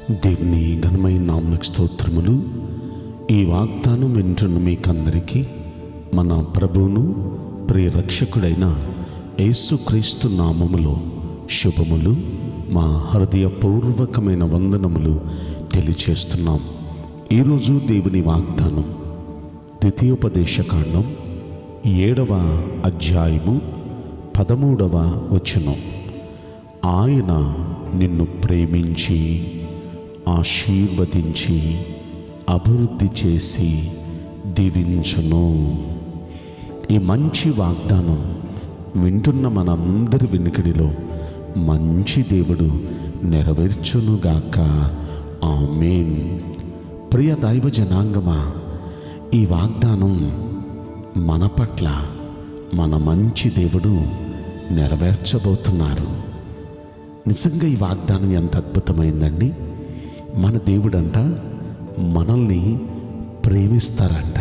దేవుని ఘనమైన నామలకు స్తోత్రములు ఈ వాగ్దానం వింటున్న మీకందరికీ మన ప్రభువును ప్రియ రక్షకుడైన యేసుక్రీస్తు నామములో శుభములు మా హృదయపూర్వకమైన వందనములు తెలియచేస్తున్నాం ఈరోజు దేవుని వాగ్దానం ద్వితీయోపదేశకాండం ఏడవ అధ్యాయము పదమూడవ వచనం ఆయన నిన్ను ప్రేమించి ఆశీర్వదించి అభివృద్ధి చేసి దీవించును ఈ మంచి వాగ్దానం వింటున్న మనందరి వెనుకడిలో మంచి దేవుడు నెరవేర్చునుగాక ఆమెన్ ప్రియ దైవ జనాంగమా ఈ వాగ్దానం మన పట్ల మన మంచి దేవుడు నెరవేర్చబోతున్నారు నిజంగా ఈ వాగ్దానం ఎంత అద్భుతమైందండి మన దేవుడంట మనల్ని ప్రేమిస్తారంట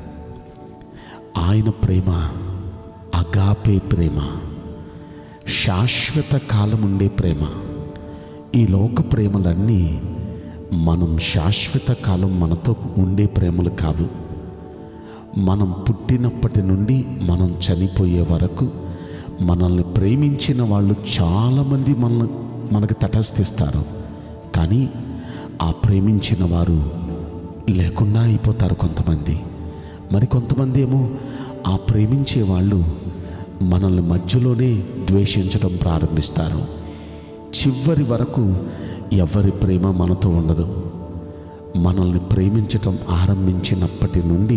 ఆయన ప్రేమ అగాపే ప్రేమ శాశ్వత కాలం ఉండే ప్రేమ ఈ లోక ప్రేమలన్నీ మనం శాశ్వత కాలం మనతో ఉండే ప్రేమలు కావు మనం పుట్టినప్పటి నుండి మనం చనిపోయే వరకు మనల్ని ప్రేమించిన వాళ్ళు చాలామంది మనల్ని మనకు తటస్థిస్తారు కానీ ఆ ప్రేమించిన వారు లేకుండా అయిపోతారు కొంతమంది మరి కొంతమంది ఏమో ఆ ప్రేమించే వాళ్ళు మనల్ని మధ్యలోనే ద్వేషించడం ప్రారంభిస్తారు చివరి వరకు ఎవరి ప్రేమ మనతో ఉండదు మనల్ని ప్రేమించటం ఆరంభించినప్పటి నుండి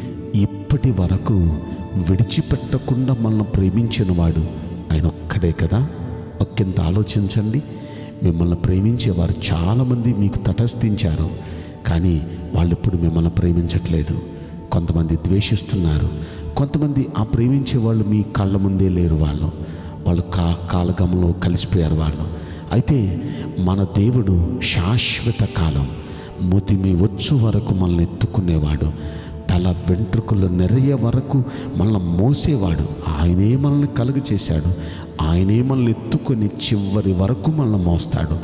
ఇప్పటి వరకు విడిచిపెట్టకుండా మనల్ని ప్రేమించిన వాడు ఆయన ఒక్కడే కదా ఒక్కింత ఆలోచించండి మిమ్మల్ని ప్రేమించేవారు చాలామంది మీకు తటస్థించారు కానీ వాళ్ళు ఇప్పుడు మిమ్మల్ని ప్రేమించట్లేదు కొంతమంది ద్వేషిస్తున్నారు కొంతమంది ఆ ప్రేమించే వాళ్ళు మీ కళ్ళ ముందే లేరు వాళ్ళు వాళ్ళు కా కాలగమంలో కలిసిపోయారు వాళ్ళు అయితే మన దేవుడు శాశ్వత కాలం ముదిమి వచ్చు వరకు మనల్ని ఎత్తుకునేవాడు తల వెంట్రుకలు నెరయ్యే వరకు మనల్ని మోసేవాడు ఆయనే మనల్ని కలుగు చేశాడు ఆయనే మనల్ని ఎత్తుకొని చివరి వరకు మనల్ని మోస్తాడు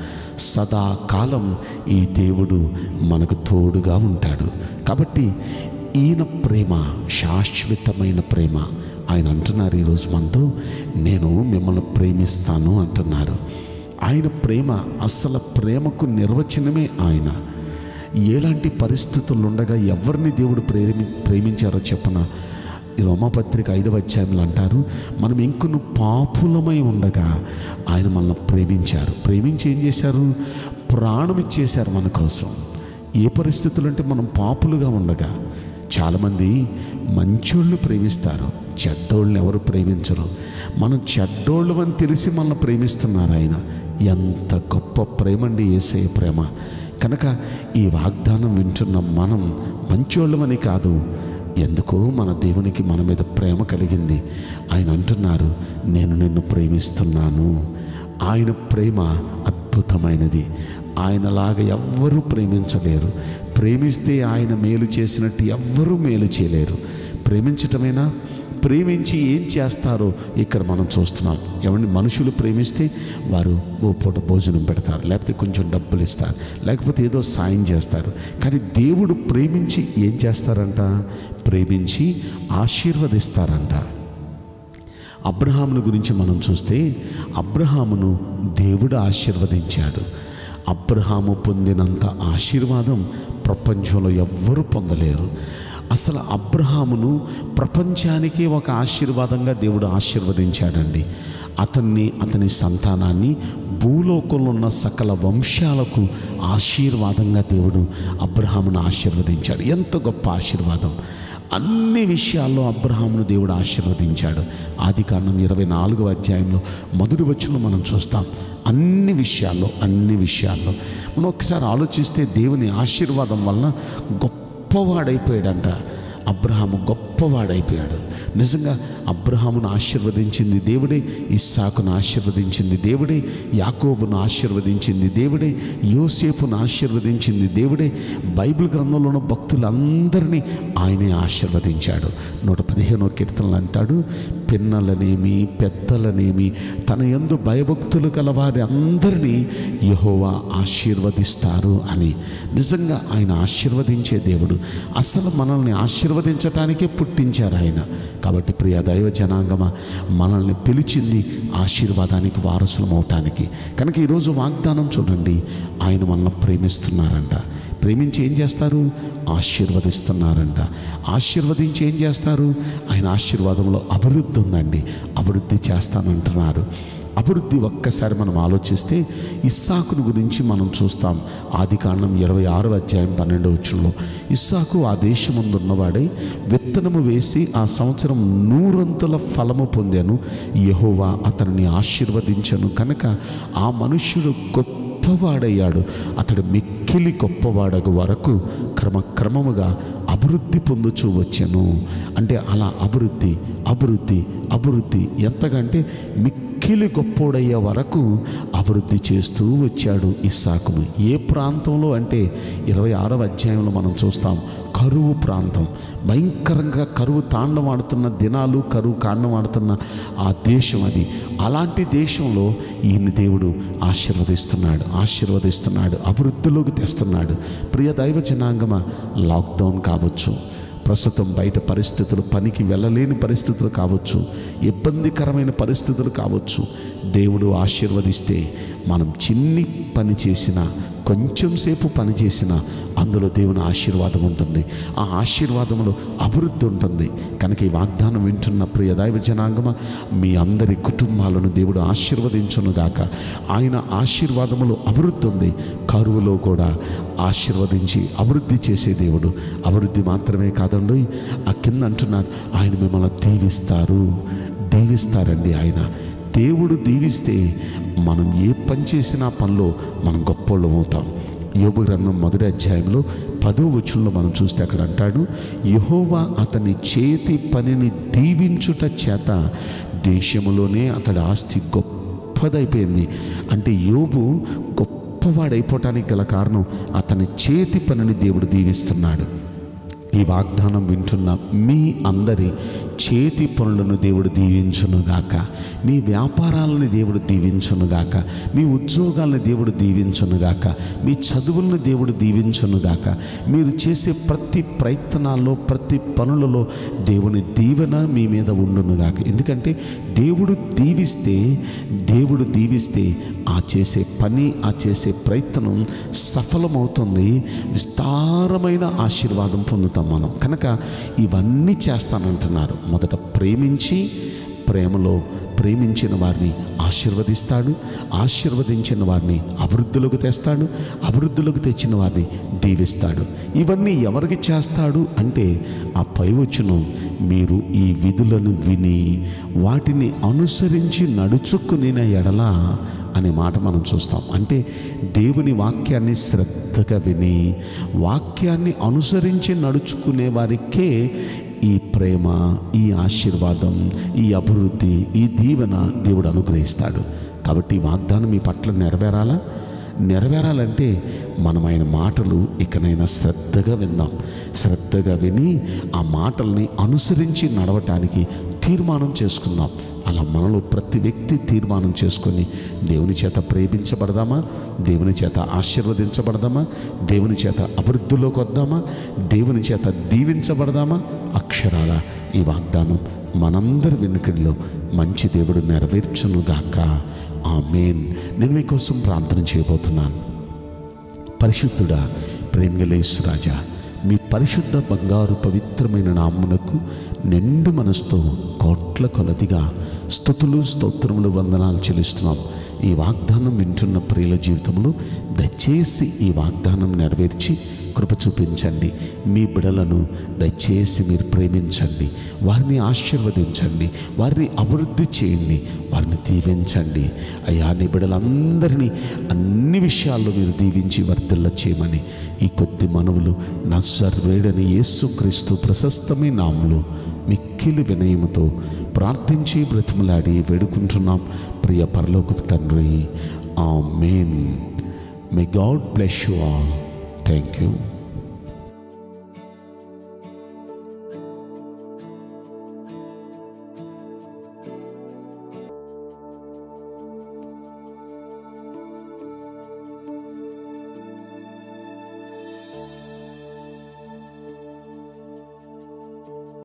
సదాకాలం ఈ దేవుడు మనకు తోడుగా ఉంటాడు కాబట్టి ఈయన ప్రేమ శాశ్వతమైన ప్రేమ ఆయన అంటున్నారు ఈరోజు మనతో నేను మిమ్మల్ని ప్రేమిస్తాను అంటున్నారు ఆయన ప్రేమ అసలు ప్రేమకు నిర్వచనమే ఆయన ఎలాంటి పరిస్థితులు ఉండగా ఎవరిని దేవుడు ప్రేమి ప్రేమించారో చెప్పన ఈ రోమాపత్రిక ఐదవ అధ్యాయంలో అంటారు మనం ఇంకొను పాపులమై ఉండగా ఆయన మనల్ని ప్రేమించారు ప్రేమించి ఏం చేశారు ప్రాణం ఇచ్చేశారు మన కోసం ఏ పరిస్థితులు అంటే మనం పాపులుగా ఉండగా చాలామంది మంచోళ్ళు ప్రేమిస్తారు చెడ్డోళ్ళని ఎవరు ప్రేమించరు మనం చెడ్డోళ్ళు అని తెలిసి మనల్ని ప్రేమిస్తున్నారు ఆయన ఎంత గొప్ప ప్రేమ అండి ఏసే ప్రేమ కనుక ఈ వాగ్దానం వింటున్న మనం మంచోళ్ళమని కాదు ఎందుకో మన దేవునికి మన మీద ప్రేమ కలిగింది ఆయన అంటున్నారు నేను నిన్ను ప్రేమిస్తున్నాను ఆయన ప్రేమ అద్భుతమైనది ఆయనలాగా ఎవ్వరూ ప్రేమించలేరు ప్రేమిస్తే ఆయన మేలు చేసినట్టు ఎవ్వరూ మేలు చేయలేరు ప్రేమించటమేనా ప్రేమించి ఏం చేస్తారో ఇక్కడ మనం చూస్తున్నాం ఎవరిని మనుషులు ప్రేమిస్తే వారు ఓ పూట భోజనం పెడతారు లేకపోతే కొంచెం డబ్బులు ఇస్తారు లేకపోతే ఏదో సాయం చేస్తారు కానీ దేవుడు ప్రేమించి ఏం చేస్తారంట ప్రేమించి ఆశీర్వదిస్తారంట అబ్రహామును గురించి మనం చూస్తే అబ్రహామును దేవుడు ఆశీర్వదించాడు అబ్రహాము పొందినంత ఆశీర్వాదం ప్రపంచంలో ఎవ్వరూ పొందలేరు అసలు అబ్రహామును ప్రపంచానికే ఒక ఆశీర్వాదంగా దేవుడు ఆశీర్వదించాడండి అతన్ని అతని సంతానాన్ని భూలోకంలో ఉన్న సకల వంశాలకు ఆశీర్వాదంగా దేవుడు అబ్రహామును ఆశీర్వదించాడు ఎంత గొప్ప ఆశీర్వాదం అన్ని విషయాల్లో అబ్రహామును దేవుడు ఆశీర్వదించాడు ఆది కారణం ఇరవై నాలుగవ అధ్యాయంలో మొదటి వచ్చిన మనం చూస్తాం అన్ని విషయాల్లో అన్ని విషయాల్లో మనం ఒకసారి ఆలోచిస్తే దేవుని ఆశీర్వాదం వలన గొప్పవాడైపోయాడంట అబ్రహాము గొప్పవాడైపోయాడు నిజంగా అబ్రహామును ఆశీర్వదించింది దేవుడే ఇస్సాకును ఆశీర్వదించింది దేవుడే యాకోబును ఆశీర్వదించింది దేవుడే యోసేపును ఆశీర్వదించింది దేవుడే బైబిల్ గ్రంథంలో ఉన్న భక్తులందరినీ ఆయనే ఆశీర్వదించాడు నూట పదిహేనో కీర్తనలు అంటాడు పిన్నలనేమి పెద్దలనేమి తన యందు భయభక్తులు గల వారి అందరినీ యహోవా ఆశీర్వదిస్తారు అని నిజంగా ఆయన ఆశీర్వదించే దేవుడు అసలు మనల్ని ఆశీర్వదించటానికే పుట్టించారు ఆయన కాబట్టి ప్రియ దైవ జనాంగమ మనల్ని పిలిచింది ఆశీర్వాదానికి వారసులం అవటానికి కనుక ఈరోజు వాగ్దానం చూడండి ఆయన మనల్ని ప్రేమిస్తున్నారంట ప్రేమించి ఏం చేస్తారు ఆశీర్వదిస్తున్నారంట ఆశీర్వదించి ఏం చేస్తారు ఆయన ఆశీర్వాదంలో అభివృద్ధి ఉందండి అభివృద్ధి చేస్తానంటున్నారు అభివృద్ధి ఒక్కసారి మనం ఆలోచిస్తే ఇస్సాకును గురించి మనం చూస్తాం ఆది కాండం ఇరవై ఆరో అధ్యాయం పన్నెండవ వచ్చంలో ఇస్సాకు ఆ దేశముందు ఉన్నవాడై విత్తనము వేసి ఆ సంవత్సరం నూరంతుల ఫలము పొందాను యహోవా అతన్ని ఆశీర్వదించను కనుక ఆ మనుష్యుడు గొప్ప గొప్పవాడయ్యాడు అతడు మిక్కిలి గొప్పవాడగు వరకు క్రమక్రమముగా అభివృద్ధి పొందుచూ వచ్చాను అంటే అలా అభివృద్ధి అభివృద్ధి అభివృద్ధి ఎంతకంటే మిక్కిలి గొప్పోడయ్యే వరకు అభివృద్ధి చేస్తూ వచ్చాడు ఇస్సాకును ఏ ప్రాంతంలో అంటే ఇరవై ఆరవ అధ్యాయంలో మనం చూస్తాం కరువు ప్రాంతం భయంకరంగా కరువు తాండవాడుతున్న దినాలు కరువు కాండవాడుతున్న ఆ దేశం అది అలాంటి దేశంలో ఈయన దేవుడు ఆశీర్వదిస్తున్నాడు ఆశీర్వదిస్తున్నాడు అభివృద్ధిలోకి తెస్తున్నాడు ప్రియ దైవ జనాంగమ లాక్డౌన్ కావచ్చు ప్రస్తుతం బయట పరిస్థితులు పనికి వెళ్ళలేని పరిస్థితులు కావచ్చు ఇబ్బందికరమైన పరిస్థితులు కావచ్చు దేవుడు ఆశీర్వదిస్తే మనం చిన్ని పని చేసినా కొంచెం సేపు పని చేసినా అందులో దేవుని ఆశీర్వాదం ఉంటుంది ఆ ఆశీర్వాదంలో అభివృద్ధి ఉంటుంది కనుక ఈ వాగ్దానం వింటున్న ప్రియ దైవ జనాంగమ మీ అందరి కుటుంబాలను దేవుడు ఆశీర్వదించునుగాక ఆయన ఆశీర్వాదములో అభివృద్ధి ఉంది కరువులో కూడా ఆశీర్వదించి అభివృద్ధి చేసే దేవుడు అభివృద్ధి మాత్రమే కాదండి ఆ కింద అంటున్నాడు ఆయన మిమ్మల్ని దీవిస్తారు దీవిస్తారండి ఆయన దేవుడు దీవిస్తే మనం ఏ పని చేసినా పనిలో మనం గొప్పోళ్ళం అవుతాం యోగు గ్రంథం మొదటి అధ్యాయంలో పదో వచనంలో మనం చూస్తే అక్కడ అంటాడు యహోవా అతని చేతి పనిని దీవించుట చేత దేశములోనే అతడి ఆస్తి గొప్పదైపోయింది అంటే యోబు గొప్పవాడైపోవటానికి గల కారణం అతని చేతి పనిని దేవుడు దీవిస్తున్నాడు ఈ వాగ్దానం వింటున్న మీ అందరి చేతి పనులను దేవుడు దీవించునుగాక మీ వ్యాపారాలను దేవుడు దీవించునుగాక మీ ఉద్యోగాలను దేవుడు దీవించునుగాక మీ చదువులను దేవుడు దీవించునుగాక మీరు చేసే ప్రతి ప్రయత్నాల్లో ప్రతి పనులలో దేవుని దీవెన మీ మీద ఉండునుగాక ఎందుకంటే దేవుడు దీవిస్తే దేవుడు దీవిస్తే ఆ చేసే పని ఆ చేసే ప్రయత్నం సఫలమవుతుంది విస్తారమైన ఆశీర్వాదం పొందుతాం మనం కనుక ఇవన్నీ చేస్తానంటున్నారు మొదట ప్రేమించి ప్రేమలో ప్రేమించిన వారిని ఆశీర్వదిస్తాడు ఆశీర్వదించిన వారిని అభివృద్ధిలోకి తెస్తాడు అభివృద్ధిలోకి తెచ్చిన వారిని దీవిస్తాడు ఇవన్నీ ఎవరికి చేస్తాడు అంటే ఆ పైవచ్చును మీరు ఈ విధులను విని వాటిని అనుసరించి నడుచుకుని ఎడల అనే మాట మనం చూస్తాం అంటే దేవుని వాక్యాన్ని శ్రద్ధగా విని వాక్యాన్ని అనుసరించి నడుచుకునే వారికే ఈ ప్రేమ ఈ ఆశీర్వాదం ఈ అభివృద్ధి ఈ దీవెన దేవుడు అనుగ్రహిస్తాడు కాబట్టి ఈ వాగ్దానం మీ పట్ల నెరవేరాలా నెరవేరాలంటే మనం ఆయన మాటలు ఇకనైనా శ్రద్ధగా విందాం శ్రద్ధగా విని ఆ మాటల్ని అనుసరించి నడవటానికి తీర్మానం చేసుకుందాం అలా మనలో ప్రతి వ్యక్తి తీర్మానం చేసుకొని దేవుని చేత ప్రేమించబడదామా దేవుని చేత ఆశీర్వదించబడదామా దేవుని చేత అభివృద్ధిలోకి వద్దామా దేవుని చేత దీవించబడదామా అక్షరాల ఈ వాగ్దానం మనందరి వెనుకడిలో మంచి దేవుడు నెరవేర్చునుగాక ఆ మెయిన్ నేను మీకోసం ప్రార్థన చేయబోతున్నాను పరిశుద్ధుడా ప్రేమగలేసు రాజా మీ పరిశుద్ధ బంగారు పవిత్రమైన నామ్మునకు నిండు మనసుతో కోట్ల కొలదిగా స్థుతులు స్తోత్రములు వందనాలు చెల్లిస్తున్నాం ఈ వాగ్దానం వింటున్న ప్రియుల జీవితంలో దయచేసి ఈ వాగ్దానం నెరవేర్చి కృప చూపించండి మీ బిడలను దయచేసి మీరు ప్రేమించండి వారిని ఆశీర్వదించండి వారిని అభివృద్ధి చేయండి వారిని దీవించండి అయ్యా నీ బిడలందరినీ అన్ని విషయాల్లో మీరు దీవించి వర్తిల్ల చేయమని ఈ కొద్ది మనవులు నజర్వేడని యేసుక్రీస్తు ప్రశస్తమైన నామలు మిక్కిలి వినయముతో ప్రార్థించి బ్రతిమలాడి వేడుకుంటున్నాం ప్రియ పరలోకపు తండ్రి amen may God bless you all thank you